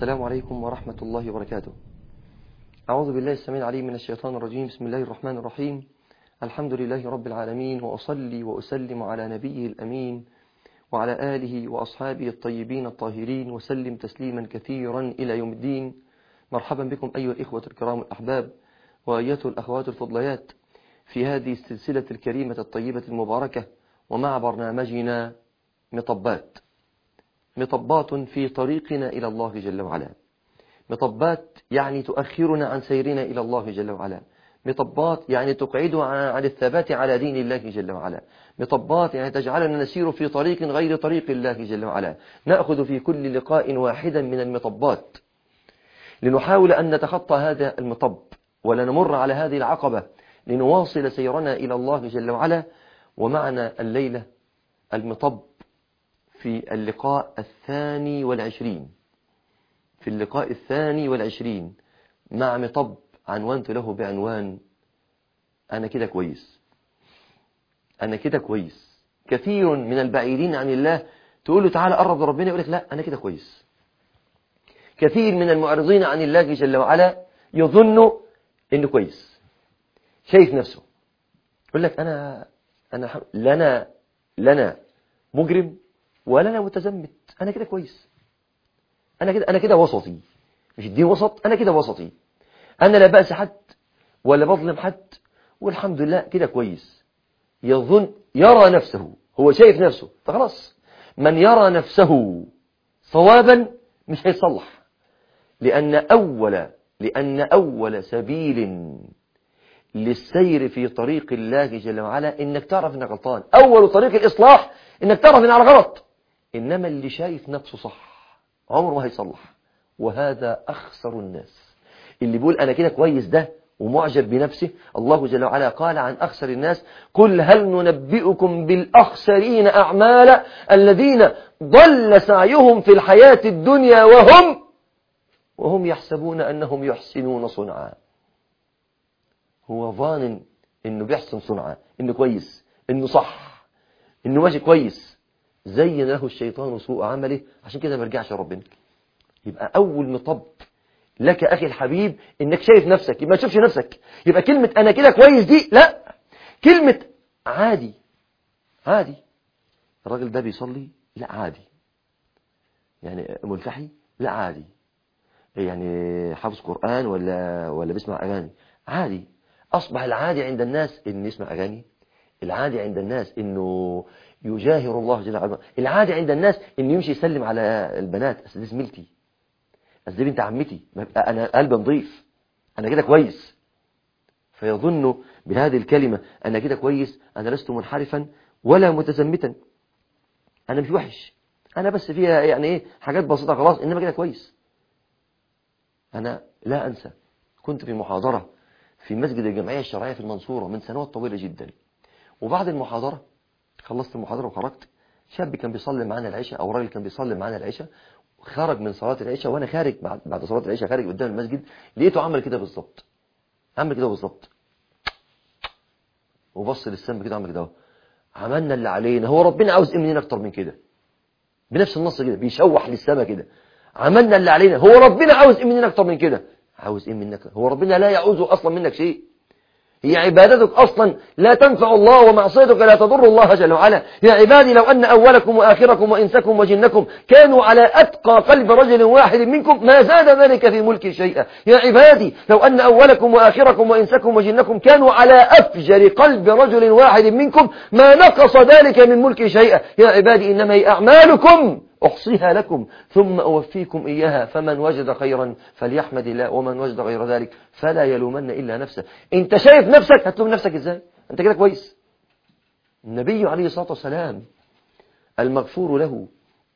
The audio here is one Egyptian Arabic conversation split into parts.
السلام عليكم ورحمة الله وبركاته أعوذ بالله السميع العليم من الشيطان الرجيم بسم الله الرحمن الرحيم الحمد لله رب العالمين وأصلي وأسلم على نبيه الأمين وعلى آله وأصحابه الطيبين الطاهرين وسلم تسليما كثيرا إلى يوم الدين مرحبا بكم أيها الإخوة الكرام الأحباب وأيتها الأخوات الفضليات في هذه السلسلة الكريمة الطيبة المباركة ومع برنامجنا مطبات مطبات في طريقنا إلى الله جل وعلا مطبات يعني تؤخرنا عن سيرنا إلى الله جل وعلا مطبات يعني تقعدنا عن الثبات على دين الله جل وعلا مطبات يعني تجعلنا نسير في طريق غير طريق الله جل وعلا نأخذ في كل لقاء واحدا من المطبات لنحاول أن نتخطى هذا المطب ولا نمر على هذه العقبة لنواصل سيرنا إلى الله جل وعلا ومعنا الليلة المطب في اللقاء الثاني والعشرين في اللقاء الثاني والعشرين مع مطب عنوانت له بعنوان أنا كده كويس أنا كده كويس كثير من البعيدين عن الله تقول له تعالى قرب لربنا يقول لك لا أنا كده كويس كثير من المعرضين عن الله جل وعلا يظن إنه كويس شايف نفسه يقول لك أنا أنا لنا لنا مجرم ولا أنا متزمت أنا كده كويس أنا كده أنا كده وسطي مش الدين وسط أنا كده وسطي أنا لا بأس حد ولا بظلم حد والحمد لله كده كويس يظن يرى نفسه هو شايف نفسه فخلاص من يرى نفسه صوابا مش هيصلح لأن أول لأن أول سبيل للسير في طريق الله جل وعلا إنك تعرف إنك غلطان أول طريق الإصلاح إنك تعرف إن على غلط إنما اللي شايف نفسه صح عمره ما هيصلح وهذا أخسر الناس اللي بيقول أنا كده كويس ده ومعجب بنفسه الله جل وعلا قال عن أخسر الناس قل هل ننبئكم بالأخسرين أعمالا الذين ضل سعيهم في الحياة الدنيا وهم وهم يحسبون أنهم يحسنون صنعا هو ظان إنه بيحسن صنعا إنه كويس إنه صح إنه ماشي كويس زين له الشيطان سوء عمله عشان كده ما رجعش ربنا يبقى أول مطب لك أخي الحبيب إنك شايف نفسك يبقى ما تشوفش نفسك يبقى كلمة أنا كده كويس دي لا كلمة عادي عادي الراجل ده بيصلي لا عادي يعني ملتحي لا عادي يعني حافظ قرآن ولا ولا بيسمع أغاني عادي أصبح العادي عند الناس إن يسمع أغاني العادي عند الناس إنه يجاهر الله جل وعلا العادي عند الناس إنه يمشي يسلم على البنات أصل دي زميلتي أصل دي بنت عمتي أنا قلبي نظيف أنا كده كويس فيظن بهذه الكلمة أنا كده كويس أنا لست منحرفا ولا متزمتا أنا مش وحش أنا بس فيها يعني إيه حاجات بسيطة خلاص إنما كده كويس أنا لا أنسى كنت في محاضرة في مسجد الجمعية الشرعية في المنصورة من سنوات طويلة جدا وبعد المحاضرة خلصت المحاضرة وخرجت شاب كان بيصلي معانا العشاء أو راجل كان بيصلي معانا العشاء خرج من صلاة العشاء وأنا خارج بعد صلاة العشاء خارج قدام المسجد لقيته عمل كده بالظبط عمل كده بالظبط وبص للسما كده عمل كده عملنا اللي علينا هو ربنا عاوز ايه مننا اكتر من كده بنفس النص كده بيشوح للسما كده عملنا اللي علينا هو ربنا عاوز ايه مننا اكتر من كده عاوز ايه منك هو ربنا لا يعوز اصلا منك شيء هي عبادتك أصلا لا تنفع الله ومعصيتك لا تضر الله جل وعلا يا عبادي لو أن أولكم وآخركم وإنسكم وجنكم كانوا على أتقى قلب رجل واحد منكم ما زاد ذلك في ملك شيئا يا عبادي لو أن أولكم وآخركم وإنسكم وجنكم كانوا على أفجر قلب رجل واحد منكم ما نقص ذلك من ملك شيئا يا عبادي إنما هي أعمالكم أحصيها لكم ثم أوفيكم إياها فمن وجد خيرا فليحمد الله ومن وجد غير ذلك فلا يلومن إلا نفسه أنت شايف نفسك هتلوم نفسك إزاي أنت كده كويس النبي عليه الصلاة والسلام المغفور له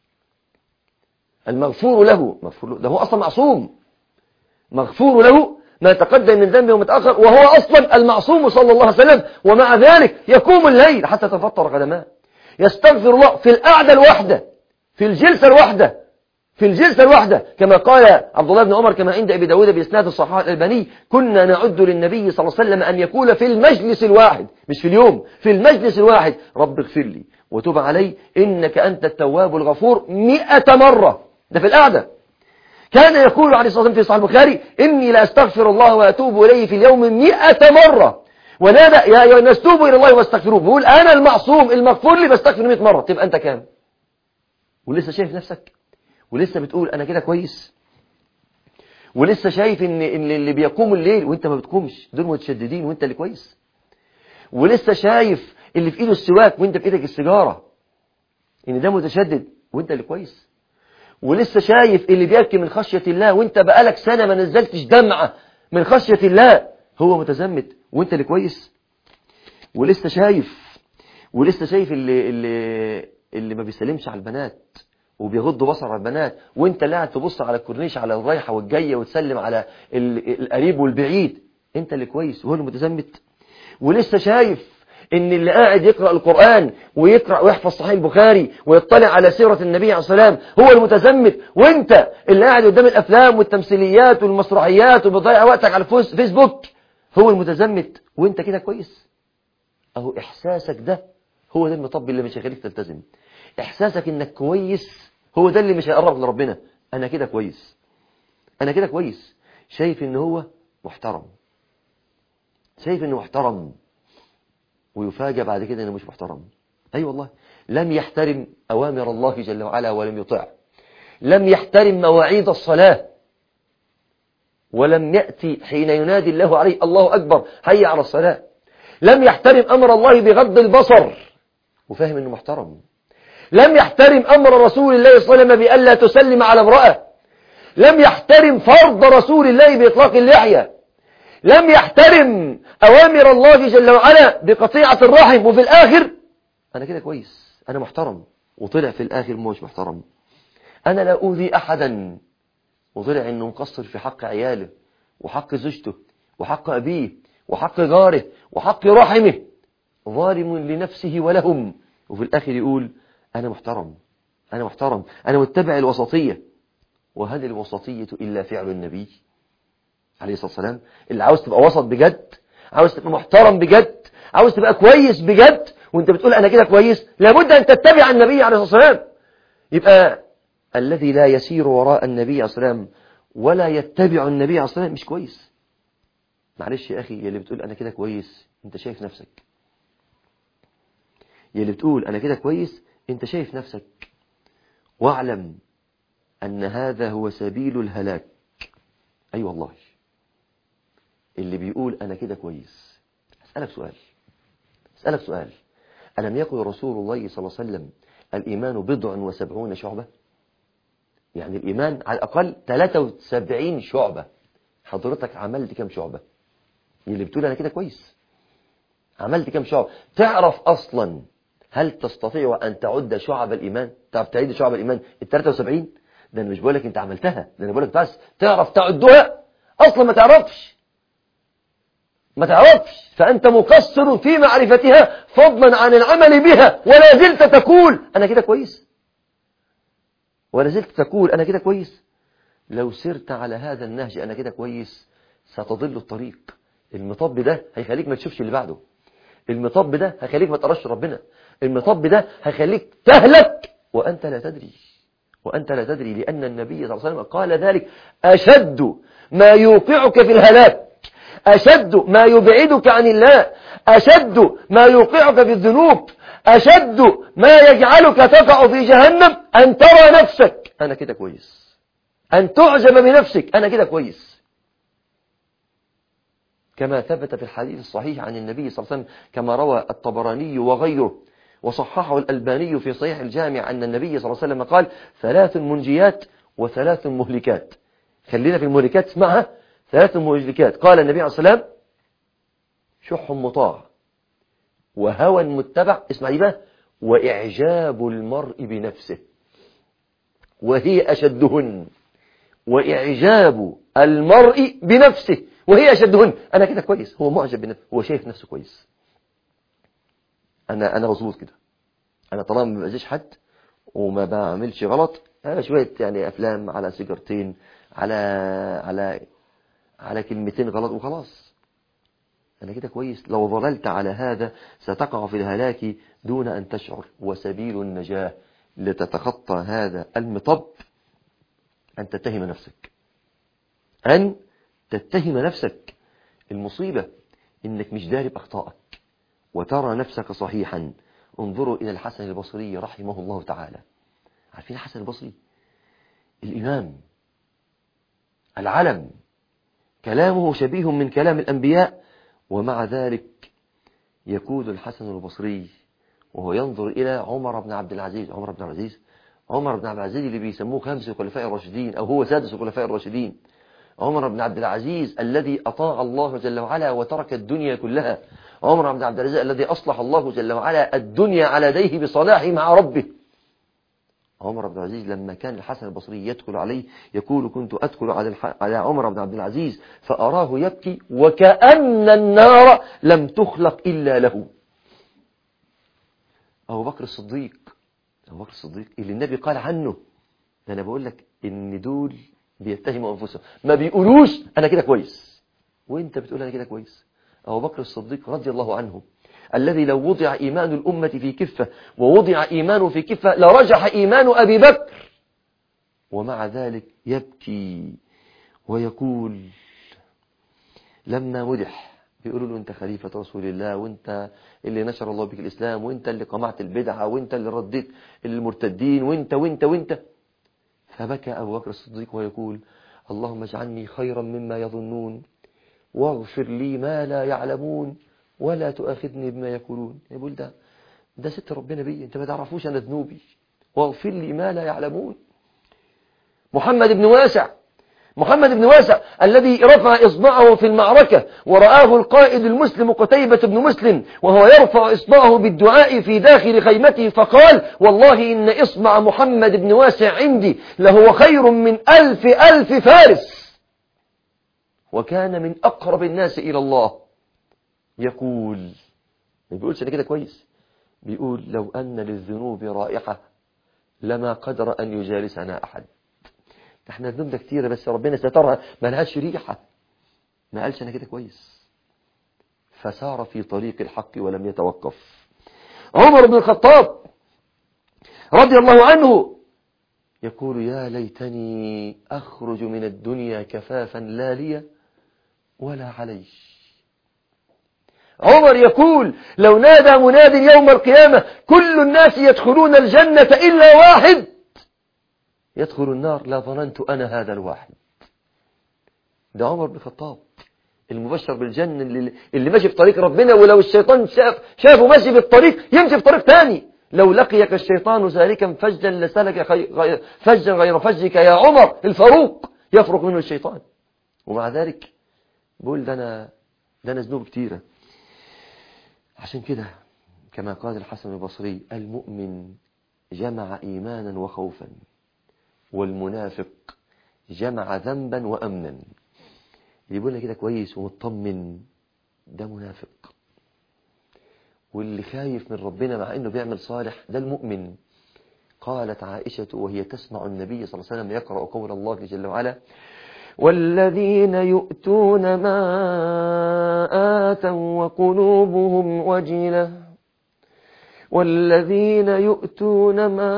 المغفور له مغفور له ده هو أصلا معصوم مغفور له ما تقدم من ذنبه ومتأخر وهو أصلا المعصوم صلى الله عليه وسلم ومع ذلك يقوم الليل حتى تفطر قدماه يستغفر الله في القعدة الواحدة في الجلسة الواحدة في الجلسة الواحدة كما قال عبد الله بن عمر كما عند أبي داود بإسناد الصحاح الألباني كنا نعد للنبي صلى الله عليه وسلم أن يقول في المجلس الواحد مش في اليوم في المجلس الواحد رب اغفر لي وتب علي إنك أنت التواب الغفور مئة مرة ده في القعدة كان يقول عليه الصلاة والسلام في صحيح البخاري إني لأستغفر الله وأتوب إليه في اليوم مئة مرة ونادى يا أيها الناس توبوا إلى الله واستغفروه بيقول أنا المعصوم المغفور لي بستغفر 100 مرة تبقى أنت كام ولسه شايف نفسك ولسه بتقول أنا كده كويس ولسه شايف إن, إن اللي بيقوم الليل وأنت ما بتقومش دول متشددين وأنت اللي كويس ولسه شايف اللي في إيده السواك وأنت في إيدك السيجارة إن ده متشدد وأنت اللي كويس ولسه شايف اللي بيبكي من خشية الله وانت بقالك سنة ما نزلتش دمعة من خشية الله هو متزمت وانت اللي كويس ولسه شايف ولسه شايف اللي, اللي, اللي ما بيسلمش على البنات وبيغض بصر على البنات وانت اللي قاعد تبص على الكورنيش على الرايحة والجاية وتسلم على القريب والبعيد انت اللي كويس وهو المتزمت ولسه شايف ان اللي قاعد يقرأ القرآن ويقرأ ويحفظ صحيح البخاري ويطلع على سيرة النبي عليه الصلاة والسلام هو المتزمت وانت اللي قاعد قدام الافلام والتمثيليات والمسرحيات وبتضيع وقتك على فيسبوك هو المتزمت وانت كده كويس اهو احساسك ده هو ده المطب اللي مش هيخليك تلتزم احساسك انك كويس هو ده اللي مش هيقرب لربنا انا كده كويس انا كده كويس شايف ان هو محترم شايف انه محترم ويفاجأ بعد كده انه مش محترم اي أيوة والله لم يحترم اوامر الله جل وعلا ولم يطع لم يحترم مواعيد الصلاة ولم يأتي حين ينادي الله عليه الله أكبر حي على الصلاة لم يحترم أمر الله بغض البصر وفاهم أنه محترم لم يحترم أمر رسول الله صلى الله عليه وسلم بألا تسلم على امرأة لم يحترم فرض رسول الله بإطلاق اللحية لم يحترم أوامر الله جل وعلا بقطيعة الرحم وفي الآخر أنا كده كويس أنا محترم وطلع في الآخر مش محترم أنا لا أوذي أحدا وطلع إنه مقصر في حق عياله وحق زوجته وحق أبيه وحق جاره وحق رحمه ظالم لنفسه ولهم وفي الآخر يقول أنا محترم أنا محترم أنا متبع الوسطية وهل الوسطية إلا فعل النبي عليه الصلاة والسلام اللي عاوز تبقى وسط بجد عاوز تبقى محترم بجد عاوز تبقى كويس بجد وانت بتقول أنا كده كويس لابد أن تتبع النبي عليه الصلاة والسلام يبقى الذي لا يسير وراء النبي عليه الصلاة والسلام ولا يتبع النبي عليه الصلاة والسلام مش كويس معلش يا أخي يلي بتقول أنا كده كويس انت شايف نفسك يلي بتقول أنا كده كويس انت شايف نفسك واعلم أن هذا هو سبيل الهلاك أي أيوة والله اللي بيقول أنا كده كويس أسألك سؤال أسألك سؤال ألم يقل رسول الله صلى الله عليه وسلم الإيمان بضع وسبعون شعبة يعني الإيمان على الأقل 73 شعبة حضرتك عملت كم شعبة اللي بتقول أنا كده كويس عملت كم شعبة تعرف أصلا هل تستطيع أن تعد شعب الإيمان تعرف تعيد شعب الإيمان ال 73 ده أنا مش بقول لك أنت عملتها ده أنا بقول لك بس تعرف تعدها أصلا ما تعرفش ما تعرفش فأنت مقصر في معرفتها فضلا عن العمل بها ولا زلت تقول أنا كده كويس ولا زلت تقول أنا كده كويس لو سرت على هذا النهج أنا كده كويس ستضل الطريق المطب ده هيخليك ما تشوفش اللي بعده المطب ده هيخليك ما تقراش ربنا المطب ده هيخليك تهلك وأنت لا تدري وأنت لا تدري لأن النبي صلى الله عليه وسلم قال ذلك أشد ما يوقعك في الهلاك أشد ما يبعدك عن الله أشد ما يوقعك في الذنوب أشد ما يجعلك تقع في جهنم أن ترى نفسك أنا كده كويس أن تعجب بنفسك أنا كده كويس كما ثبت في الحديث الصحيح عن النبي صلى الله عليه وسلم كما روى الطبراني وغيره وصححه الألباني في صحيح الجامع أن النبي صلى الله عليه وسلم قال ثلاث منجيات وثلاث مهلكات خلينا في المهلكات اسمعها ثلاث مهلكات قال النبي عليه الصلاة والسلام شح مطاع وهوى متبع اسمع دي بقى وإعجاب المرء بنفسه وهي أشدهن وإعجاب المرء بنفسه وهي أشدهن أنا كده كويس هو معجب بنفسه هو شايف نفسه كويس أنا أنا مظبوط كده أنا طالما ما بأذيش حد وما بعملش غلط أنا شوية يعني أفلام على سيجارتين على على على كلمتين غلط وخلاص أنا كده كويس لو ظللت على هذا ستقع في الهلاك دون أن تشعر وسبيل النجاة لتتخطى هذا المطب أن تتهم نفسك أن تتهم نفسك المصيبة إنك مش داري بأخطائك وترى نفسك صحيحا انظروا إلى الحسن البصري رحمه الله تعالى عارفين الحسن البصري الإمام العلم كلامه شبيه من كلام الأنبياء ومع ذلك يكود الحسن البصري وهو ينظر إلى عمر بن عبد العزيز عمر بن عبد العزيز عمر بن عبد العزيز اللي بيسموه خمس الخلفاء الراشدين أو هو سادس الخلفاء الراشدين عمر بن عبد العزيز الذي أطاع الله جل وعلا وترك الدنيا كلها عمر بن عبد العزيز الذي أصلح الله جل وعلا الدنيا على يديه بصلاحه مع ربه عمر بن العزيز لما كان الحسن البصري يدخل عليه يقول كنت أدخل على, الح... على عمر بن عبد العزيز فأراه يبكي وكأن النار لم تخلق إلا له أبو بكر الصديق أبو بكر الصديق اللي النبي قال عنه ده أنا بقول لك إن دول بيتهموا أنفسهم ما بيقولوش أنا كده كويس وإنت بتقول أنا كده كويس أبو بكر الصديق رضي الله عنه الذي لو وضع إيمان الأمة في كفة ووضع إيمانه في كفة لرجح إيمان أبي بكر ومع ذلك يبكي ويقول لما مدح بيقولوا له انت خليفة رسول الله وانت اللي نشر الله بك الإسلام وانت اللي قمعت البدعة وانت اللي رديت المرتدين وانت وانت وانت فبكى أبو بكر الصديق ويقول اللهم اجعلني خيرا مما يظنون واغفر لي ما لا يعلمون ولا تؤاخذني بما يقولون يقول ده ده ست ربنا بي انت ما تعرفوش انا ذنوبي واغفر لي ما لا يعلمون محمد بن واسع محمد بن واسع الذي رفع إصبعه في المعركة ورآه القائد المسلم قتيبة بن مسلم وهو يرفع إصبعه بالدعاء في داخل خيمته فقال والله إن إصبع محمد بن واسع عندي لهو خير من ألف ألف فارس وكان من أقرب الناس إلى الله يقول ما بيقولش أنا كده كويس بيقول لو أن للذنوب رائحة لما قدر أن يجالسنا أحد احنا ذنوبنا كتيرة بس ربنا سترها ما لهاش ريحة ما قالش أنا كده كويس فسار في طريق الحق ولم يتوقف عمر بن الخطاب رضي الله عنه يقول يا ليتني أخرج من الدنيا كفافا لا لي ولا علي عمر يقول لو نادى مناد يوم القيامة كل الناس يدخلون الجنة إلا واحد يدخل النار لا ظننت أنا هذا الواحد ده عمر بن الخطاب المبشر بالجنة اللي, اللي ماشي في طريق ربنا ولو الشيطان شاف شافه ماشي في الطريق يمشي في طريق تاني لو لقيك الشيطان سالكا فجا لسلك خي... فجا غير فجك يا عمر الفاروق يفرق منه الشيطان ومع ذلك بقول ده أنا ده أنا ذنوب كتيرة عشان كده كما قال الحسن البصري المؤمن جمع إيمانا وخوفا والمنافق جمع ذنبا وأمنا اللي يقول لك كده كويس ومطمن ده منافق واللي خايف من ربنا مع انه بيعمل صالح ده المؤمن قالت عائشة وهي تسمع النبي صلى الله عليه وسلم يقرأ قول الله جل وعلا والذين يؤتون ما آتوا وقلوبهم وجلة والذين يؤتون ما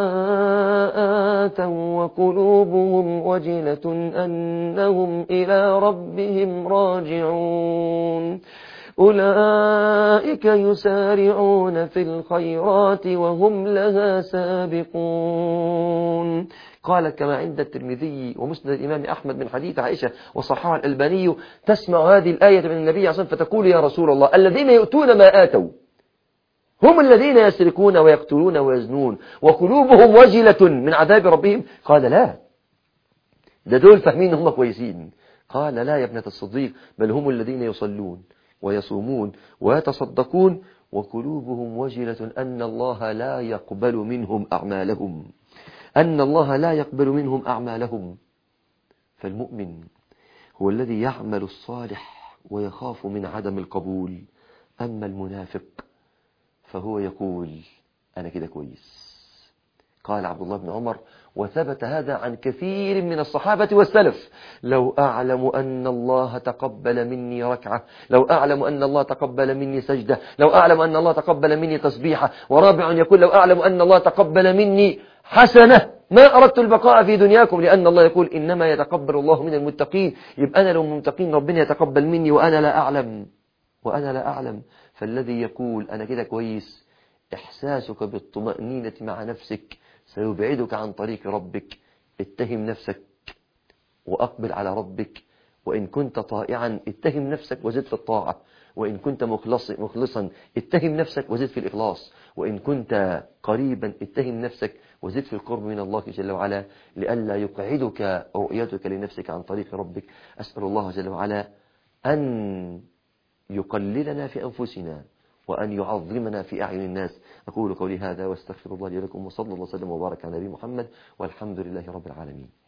آتوا وقلوبهم وجلة أنهم إلى ربهم راجعون أولئك يسارعون في الخيرات وهم لها سابقون قال كما عند الترمذي ومسند الإمام أحمد من حديث عائشة وصححه الألباني تسمع هذه الآية من النبي عليه الصلاة والسلام فتقول يا رسول الله الذين يؤتون ما آتوا هم الذين يسرقون ويقتلون ويزنون وقلوبهم وجلة من عذاب ربهم قال لا ده دول فاهمين هم كويسين قال لا يا ابنة الصديق بل هم الذين يصلون ويصومون ويتصدقون وقلوبهم وجلة أن الله لا يقبل منهم أعمالهم أن الله لا يقبل منهم أعمالهم فالمؤمن هو الذي يعمل الصالح ويخاف من عدم القبول أما المنافق فهو يقول أنا كده كويس قال عبد الله بن عمر وثبت هذا عن كثير من الصحابة والسلف لو أعلم أن الله تقبل مني ركعة لو أعلم أن الله تقبل مني سجدة لو أعلم أن الله تقبل مني تسبيحة ورابع يقول لو أعلم أن الله تقبل مني حسنة ما أردت البقاء في دنياكم لأن الله يقول إنما يتقبل الله من المتقين يبقى أنا لو متقين ربنا يتقبل مني وأنا لا أعلم وأنا لا أعلم فالذي يقول أنا كده كويس إحساسك بالطمأنينة مع نفسك سيبعدك عن طريق ربك اتهم نفسك وأقبل على ربك وإن كنت طائعا اتهم نفسك وزد في الطاعة وإن كنت مخلص مخلصا اتهم نفسك وزد في الإخلاص وإن كنت قريبا اتهم نفسك وزد في القرب من الله جل وعلا لئلا يقعدك رؤيتك لنفسك عن طريق ربك أسأل الله جل وعلا أن يقللنا في أنفسنا وأن يعظمنا في أعين الناس أقول قولي هذا واستغفر الله لي ولكم وصلى الله وسلم وبارك على نبي محمد والحمد لله رب العالمين